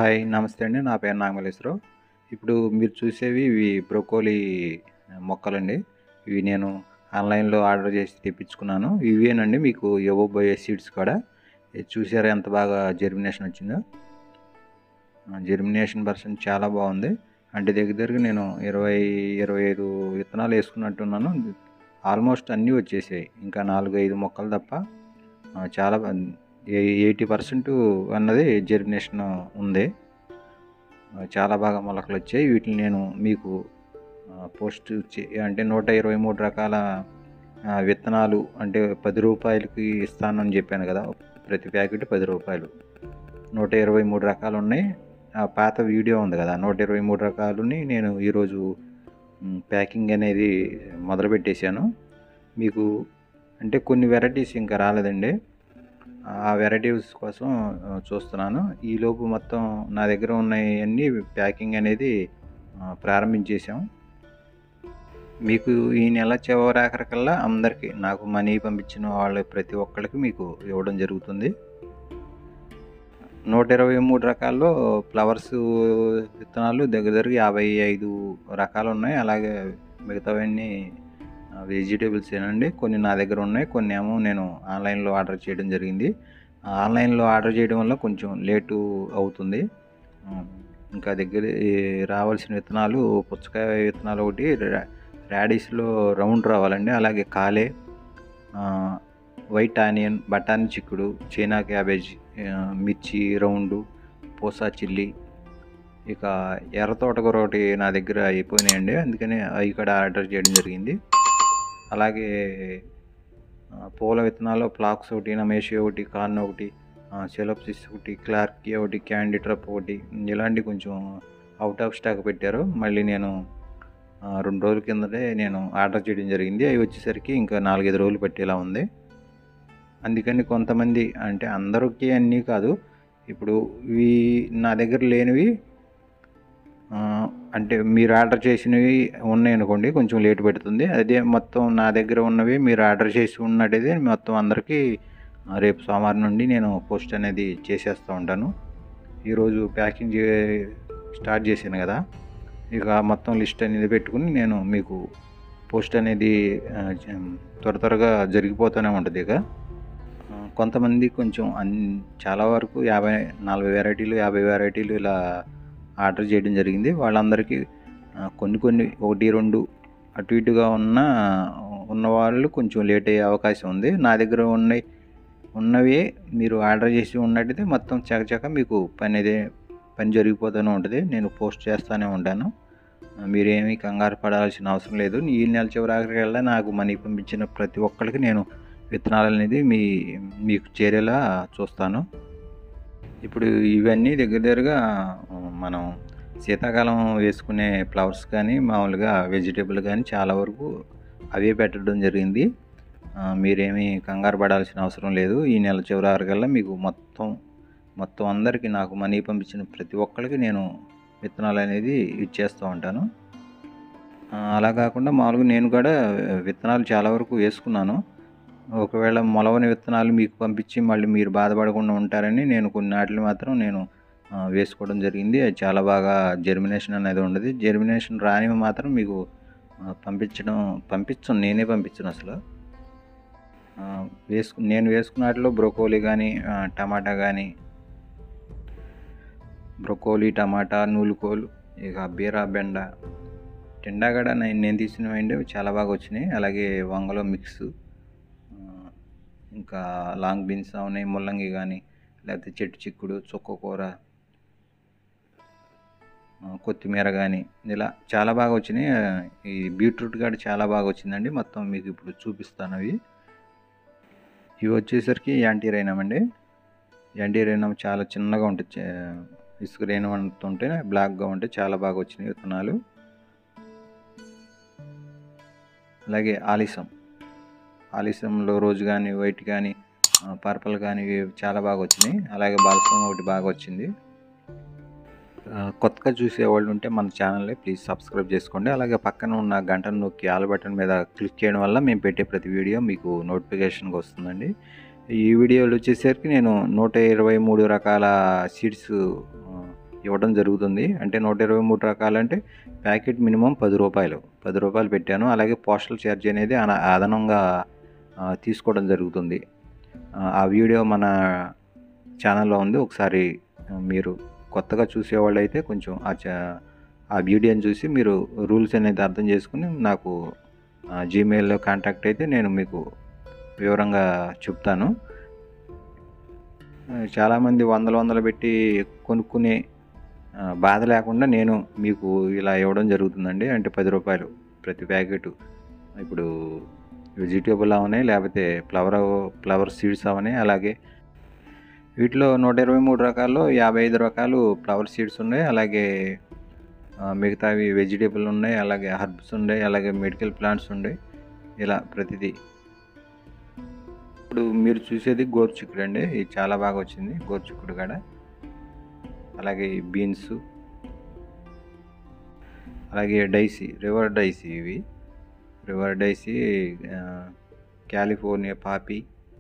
hi నమస్తే అండి నా పేరు నాగమల్లేశ్వరరావు ఇప్పుడు మీరు చూసేవి ఇవి బ్రోకోలీ మొక్కలండి ఇవి నేను ఆన్లైన్లో ఆర్డర్ చేసి తెప్పించుకున్నాను ఇవేనండి మీకు ఇవ్వబోయే సీడ్స్ కూడా ఇది చూసారా ఎంత బాగా జెర్మినేషన్ వచ్చిందో జెర్మినేషన్ పర్సెంట్ చాలా బాగుంది అంటే దగ్గర దగ్గర నేను ఇరవై ఇరవై ఐదు విత్తనాలు వేసుకున్నట్టున్నాను ఆల్మోస్ట్ అన్నీ వచ్చేసాయి ఇంకా నాలుగు ఐదు మొక్కలు తప్ప ఆ, చాలా ఎయిటీ పర్సెంట్ అన్నది జెర్మినేషన్ ఉంది ఆ, చాలా బాగా మొలకలు వచ్చాయి వీటిని నేను మీకు ఆ, పోస్ట్ చే- అంటే నూట ఇరవై మూడు రకాల ఆ, విత్తనాలు అంటే పది రూపాయలకి ఇస్తానని చెప్పాను కదా ప్రతి ప్యాకెట్ పది రూపాయలు నూట ఇరవై మూడు రకాలు ఉన్నాయి ఆ పాత వీడియో ఉంది కదా నూట ఇరవై మూడు రకాలని నేను ఈరోజు మ్, ప్యాకింగ్ అనేది మొదలుపెట్టేశాను మీకు అంటే కొన్ని వెరైటీస్ ఇంకా రాలేదండి ఆ వెరైటీస్ కోసం ఆ, చూస్తున్నాను ఈలోపు మొత్తం నా దగ్గర ఉన్నవన్నీ ప్యాకింగ్ అనేది ఆ, ప్రారంభించేసాం మీకు ఈ నెల చివరాఖరికల్లా అందరికీ నాకు మనీ పంపించిన వాళ్ళ ప్రతి ఒక్కరికి మీకు ఇవ్వడం జరుగుతుంది నూట ఇరవై మూడు రకాల్లో ఫ్లవర్స్ విత్తనాలు దగ్గర దగ్గర యాభై ఐదు రకాలు ఉన్నాయి అలాగే మిగతావన్నీ వెజిటేబుల్స్ ఏనండి కొన్ని నా దగ్గర ఉన్నాయి కొన్ని ఏమో నేను ఆన్లైన్లో ఆర్డర్ చేయడం జరిగింది ఆన్లైన్లో ఆర్డర్ చేయడం వల్ల కొంచెం లేటు అవుతుంది ఆ, ఇంకా దగ్గర ఈ రావాల్సిన విత్తనాలు పుచ్చకాయ విత్తనాలు ఒకటి రా- రాడిస్లో రౌండ్ రావాలండి అలాగే కాలే ఆ, వైట్ ఆనియన్ బఠానీ చిక్కుడు చైనా క్యాబేజ్ ఆ, మిర్చి రౌండు పోసా చిల్లీ ఇక ఎర్ర తోటకూర ఒకటి నా దగ్గర అయిపోయినాయండి అందుకని అవి కూడా ఆర్డర్ చేయడం జరిగింది అలాగే ఆ, పూల విత్తనాలు ఫ్లాక్స్ ఒకటి నమేషి ఒకటి కార్న్ ఒకటి సెలప్సిస్ ఒకటి క్లార్కీ ఒకటి క్యాండీ ట్రప్ ఒకటి ఇలాంటి కొంచెం అవుట్ ఆఫ్ స్టాక్ పెట్టారు మళ్ళీ నేను ఆ, రెండు రోజుల కిందటే నేను ఆర్డర్ చేయడం జరిగింది అవి వచ్చేసరికి ఇంకా నాలుగైదు రోజులు పట్టేలా ఉంది అందుకని కొంతమంది అంటే అందరికీ అన్నీ కాదు ఇప్పుడు ఇవి నా దగ్గర లేనివి ఆ, అంటే మీరు ఆర్డర్ చేసినవి ఉన్నాయి అనుకోండి కొంచెం లేట్ పెడుతుంది అదే మొత్తం నా దగ్గర ఉన్నవి మీరు ఆర్డర్ చేసి ఉన్నట్టయితే మొత్తం అందరికీ ఆ, రేపు సోమవారం నుండి నేను పోస్ట్ అనేది చేసేస్తూ ఉంటాను ఈరోజు ప్యాకింగ్ చే స్టార్ట్ చేశాను కదా ఇక మొత్తం లిస్ట్ అనేది పెట్టుకుని నేను మీకు పోస్ట్ అనేది ఆ, జ- త్వర త్వరగా జరిగిపోతూనే ఉంటుంది ఇక ఆ, కొంతమంది కొంచెం అన్ చాలా వరకు యాభై నలభై వెరైటీలు యాభై వెరైటీలు ఇలా ఆర్డర్ చేయడం జరిగింది వాళ్ళందరికీ ఆ, కొన్ని కొన్ని ఒకటి రెండు అటు ఇటుగా ఉన్న ఉన్న వాళ్ళు కొంచెం లేట్ అయ్యే అవకాశం ఉంది నా దగ్గర ఉన్నాయి ఉన్నవి మీరు ఆర్డర్ చేసి ఉన్నట్టయితే మొత్తం చకచక మీకు పని అదే పని జరిగిపోతూనే ఉంటుంది నేను పోస్ట్ చేస్తూనే ఉంటాను ఆ, మీరేమీ కంగారు పడాల్సిన అవసరం లేదు ఈ నెల చివరికల్లా నాకు మనీ పంపించిన ప్రతి ఒక్కరికి నేను విత్తనాలు అనేది మీ మీకు చేరేలా చూస్తాను ఇప్పుడు ఇవన్నీ దగ్గర దగ్గరగా ఆ, మనం శీతాకాలం వేసుకునే ఫ్లవర్స్ కానీ మామూలుగా వెజిటేబుల్ కానీ చాలా వరకు అవే పెట్టడం జరిగింది ఆ, మీరేమీ కంగారు పడాల్సిన అవసరం లేదు ఈ నెల చివరి వరకల్లా మీకు మొత్తం మొత్తం అందరికీ నాకు మనీ పంపించిన ప్రతి ఒక్కరికి నేను విత్తనాలు అనేది ఇచ్చేస్తూ ఉంటాను ఆ, అలా కాకుండా మామూలుగా నేను కూడా విత్తనాలు చాలా వరకు వేసుకున్నాను ఒకవేళ మొలవని విత్తనాలు మీకు పంపించి మళ్ళీ మీరు బాధపడకుండా ఉంటారని నేను కొన్ని నాటిని మాత్రం నేను ఆ, వేసుకోవడం జరిగింది అది చాలా బాగా జెర్మినేషన్ అనేది ఉండదు జెర్మినేషన్ రానివి మాత్రం మీకు ఆ, పంపించడం పంపించను నేనే పంపించను అసలు ఆ, వేసుకు నేను వేసుకున్న వాటిలో బ్రోకోలీ కానీ టమాటా కానీ బ్రొకోలీ టమాటా నూలుకోలు ఇక బీరా బెండ టెండా కూడా నేను నేను తీసినవి అంటే చాలా బాగా వచ్చినాయి అలాగే వంగలో మిక్స్ ఆ, ఇంకా లాంగ్ బీన్స్ ఉన్నాయి ముల్లంగి కానీ లేకపోతే చెట్టు చిక్కుడు చుక్కకూర ఆ, కొత్తిమీర కానీ ఇలా చాలా బాగా వచ్చినాయి ఆ, ఈ బీట్రూట్ కూడా చాలా బాగా వచ్చిందండి మొత్తం మీకు ఇప్పుడు చూపిస్తాను అవి ఇవి వచ్చేసరికి యాంటీ రైనమ్ అండి యాంటీ రైనమ్ చాలా చిన్నగా ఉంటుంది చే- ఇసుక రేణు ఉంటే బ్లాక్గా ఉంటే చాలా బాగా వచ్చినాయి విత్తనాలు అలాగే ఆలిసం ఆలిసంలో రోజు కానీ వైట్ కానీ పర్పుల్ కానీ ఇవి చాలా బాగా వచ్చినాయి అలాగే బాలసం ఒకటి బాగా వచ్చింది ఆ, కొత్తగా చూసే వాళ్ళు ఉంటే మన ఛానల్ని ప్లీజ్ సబ్స్క్రైబ్ చేసుకోండి అలాగే పక్కన ఉన్న గంటను నొక్కి ఆల్ బటన్ మీద క్లిక్ చేయడం వల్ల మేము పెట్టే ప్రతి వీడియో మీకు నోటిఫికేషన్గా వస్తుందండి ఈ వీడియోలు వచ్చేసరికి నేను నూట ఇరవై మూడు రకాల సీడ్స్ ఇవ్వడం జరుగుతుంది అంటే నూట ఇరవై మూడు రకాలంటే ప్యాకెట్ మినిమం పది రూపాయలు పది రూపాయలు పెట్టాను అలాగే పోస్టల్ ఛార్జ్ అనేది అన- అదనంగా ఆ, తీసుకోవడం జరుగుతుంది ఆ, ఆ వీడియో మన ఛానల్లో ఉంది ఒకసారి ఆ, మీరు కొత్తగా చూసేవాళ్ళు అయితే కొంచెం ఆ చా ఆ వీడియోని చూసి మీరు రూల్స్ అనేది అర్థం చేసుకుని నాకు జీమెయిల్లో కాంటాక్ట్ అయితే నేను మీకు వివరంగా చెప్తాను ఆ, చాలామంది వందల వందలు పెట్టి కొనుక్కునే ఆ, బాధ లేకుండా నేను మీకు ఇలా ఇవ్వడం జరుగుతుందండి అంటే పది రూపాయలు ప్రతి ప్యాకెట్ ఇప్పుడు వెజిటేబుల్ అవనే లేకపోతే ఫ్లవర్ ఫ్లవర్ సీడ్స్ అవనే అలాగే వీటిలో నూట ఇరవై మూడు రకాల్లో యాభై ఐదు రకాలు ఫ్లవర్ సీడ్స్ ఉన్నాయి అలాగే ఆ, మిగతావి వెజిటేబుల్ ఉన్నాయి అలాగే హర్బ్స్ ఉన్నాయి అలాగే మెడికల్ ప్లాంట్స్ ఉన్నాయి ఇలా ప్రతిదీ ఇప్పుడు మీరు చూసేది గోరుచిక్కుడు అండి ఇది చాలా బాగా వచ్చింది గోరుచిక్కుడు కాడ అలాగే బీన్స్ అలాగే డైసీ రివర్ డైసీ ఇవి రివర్ డైసీ ఆ, కాలిఫోర్నియా పాపీ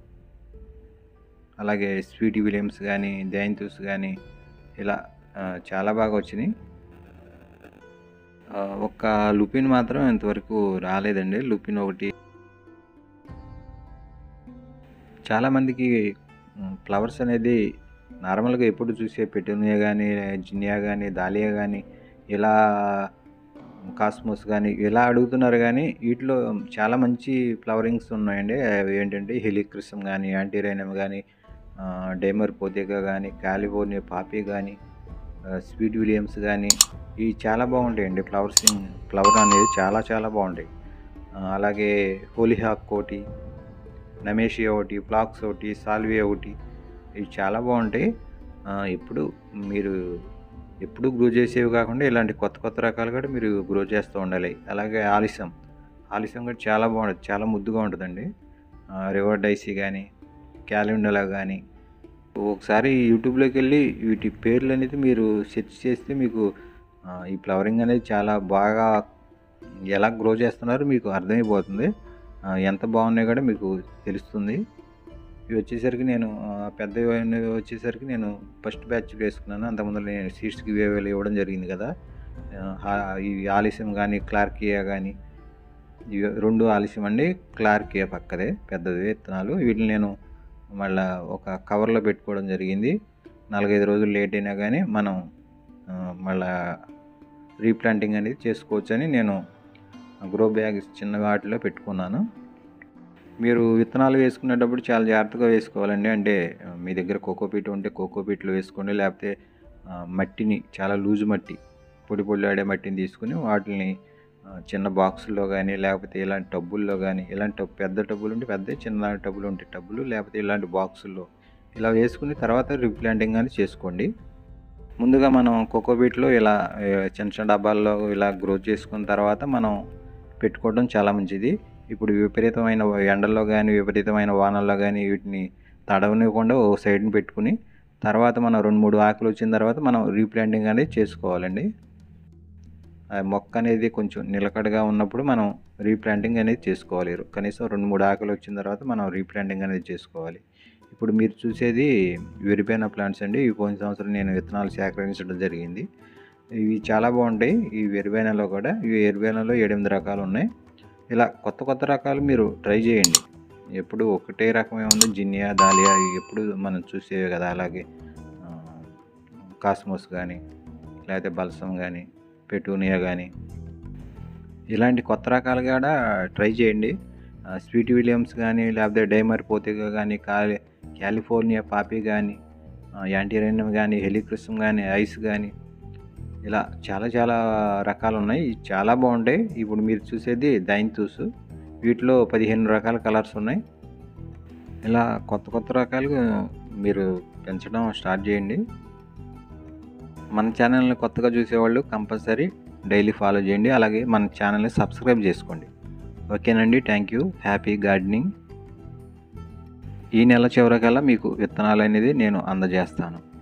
అలాగే స్వీటీ విలియమ్స్ కానీ దయంతూస్ కానీ ఇలా ఆ, చాలా బాగా వచ్చినాయి ఆ, ఒక్క లుపిన్ మాత్రం ఇంతవరకు రాలేదండి లుపిన్ ఒకటి చాలామందికి ఫ్లవర్స్ అనేది నార్మల్గా ఎప్పుడు చూసే పెటూనియా కానీ జినియా కానీ దాలియా కానీ ఇలా కాస్మోస్ కానీ ఇలా అడుగుతున్నారు కానీ వీటిలో చాలా మంచి ఫ్లవరింగ్స్ ఉన్నాయండి అవి ఏంటంటే హెలిక్రిసం కానీ యాంటీరైనమ్ కానీ డేమర్ పోతేగా కానీ కాలిఫోర్నియా పాపీ కానీ స్వీట్ విలియమ్స్ కానీ ఇవి చాలా బాగుంటాయండి ఫ్లవర్సింగ్ ఫ్లవర్ అనేది చాలా చాలా బాగుంటాయి ఆ, అలాగే హోలీహాక్ కోటి నమేషియా ఒకటి ఫ్లాక్స్ ఒకటి సాల్వియా ఒకటి ఇవి చాలా బాగుంటాయి ఆ, ఇప్పుడు మీరు ఎప్పుడు గ్రో చేసేవి కాకుండా ఇలాంటి కొత్త కొత్త రకాలు కూడా మీరు గ్రో చేస్తూ ఉండాలి అలాగే ఆలిసం ఆలిసం కూడా చాలా బాగుంటుంది చాలా ముద్దుగా ఉంటుందండి రివర్ డైసీ కానీ క్యాలెండలా కానీ ఒకసారి యూట్యూబ్లోకి వెళ్ళి వీటి పేర్లు అనేది మీరు సెర్చ్ చేస్తే మీకు ఆ, ఈ ఫ్లవరింగ్ అనేది చాలా బాగా ఎలా గ్రో చేస్తున్నారో మీకు అర్థమైపోతుంది ఆ, ఎంత బాగున్నాయో కూడా మీకు తెలుస్తుంది ఇవి వచ్చేసరికి నేను ఆ, పెద్దవి అయినవి వచ్చేసరికి నేను ఫస్ట్ బ్యాచ్ వేసుకున్నాను అంతకుముందు నేను సీట్స్కి ఇవేవి ఇవ్వడం జరిగింది కదా ఆ, ఇవి ఆలస్యం కానీ క్లార్కియా కానీ ఇవి రెండు ఆలస్యం అండి క్లార్కియా పక్కదే పెద్దది విత్తనాలు వీటిని నేను మళ్ళా ఒక కవర్లో పెట్టుకోవడం జరిగింది నాలుగైదు రోజులు లేట్ అయినా కానీ మనం ఆ, మళ్ళా రీప్లాంటింగ్ అనేది చేసుకోవచ్చు అని నేను గ్రో బ్యాగ్ చిన్న వాటిలో పెట్టుకున్నాను మీరు విత్తనాలు వేసుకునేటప్పుడు చాలా జాగ్రత్తగా వేసుకోవాలండి అంటే ఆ, మీ దగ్గర కోకోపీట్ ఉంటే కోకోపీట్లో వేసుకోండి లేకపోతే ఆ, మట్టిని చాలా లూజు మట్టి పొడి పొడి ఆడే మట్టిని తీసుకుని వాటిని ఆ, చిన్న బాక్సుల్లో కానీ లేకపోతే ఇలాంటి టబ్బుల్లో కానీ ఇలాంటి టబ్- పెద్ద టబ్బులు ఉంటే పెద్ద చిన్న టబ్బులు ఉంటే టబ్బులు లేకపోతే ఇలాంటి బాక్సుల్లో ఇలా వేసుకుని తర్వాత రీప్లాంటింగ్ అనేది చేసుకోండి ముందుగా మనం కోకోబీట్లో ఇలా ఏ, చిన్న చిన్న డబ్బాల్లో ఇలా గ్రో చేసుకున్న తర్వాత మనం పెట్టుకోవడం చాలా మంచిది ఇప్పుడు విపరీతమైన ఎండల్లో కానీ విపరీతమైన వానల్లో కానీ వీటిని తడవనివ్వకుండా ఓ సైడ్ని పెట్టుకుని తర్వాత మనం రెండు మూడు ఆకులు వచ్చిన తర్వాత మనం రీప్లాంటింగ్ అనేది చేసుకోవాలండి ఆ మొక్క అనేది కొంచెం నిలకడగా ఉన్నప్పుడు మనం రీప్లాంటింగ్ అనేది చేసుకోవాలి కనీసం రెండు మూడు ఆకులు వచ్చిన తర్వాత మనం రీప్లాంటింగ్ అనేది చేసుకోవాలి ఇప్పుడు మీరు చూసేది విరిపోయిన ప్లాంట్స్ అండి ఈ పోయిన సంవత్సరం నేను విత్తనాలు సేకరించడం జరిగింది ఇవి చాలా బాగుంటాయి ఈ వెరిబేనాలో కూడా ఇవి వెరిబేనాలో ఏడెనిమిది రకాలు ఉన్నాయి ఇలా కొత్త కొత్త రకాలు మీరు ట్రై చేయండి ఎప్పుడు ఒకటే రకమే ఉంది జినియా దాలియా ఇవి ఎప్పుడు మనం చూసేవి కదా అలాగే ఆ, కాస్మోస్ కానీ లేకపోతే బల్సం కానీ పెటూనియా కానీ ఇలాంటి కొత్త రకాలు కూడా ట్రై చేయండి ఆ, స్వీట్ విలియమ్స్ కానీ లేకపోతే డైమర్ పోతిగా కానీ కాలి కాలిఫోర్నియా పాపీ కానీ యాంటీరైనమ్ కానీ హెలిక్రిసం కానీ ఐస్ కానీ ఇలా చాలా చాలా రకాలు ఉన్నాయి ఇవి చాలా బాగుంటాయి ఇప్పుడు మీరు చూసేది దైంతూస్ వీటిలో పదిహేను రకాల కలర్స్ ఉన్నాయి ఇలా కొత్త కొత్త రకాలుగా మీరు పెంచడం స్టార్ట్ చేయండి మన ఛానల్ని కొత్తగా చూసేవాళ్ళు కంపల్సరీ డైలీ ఫాలో చేయండి అలాగే మన ఛానల్ని సబ్స్క్రైబ్ చేసుకోండి ఓకేనండి థ్యాంక్ యూ హ్యాపీ గార్డెనింగ్ ఈ నెల చివరికల్లా మీకు విత్తనాలు అనేది నేను అందజేస్తాను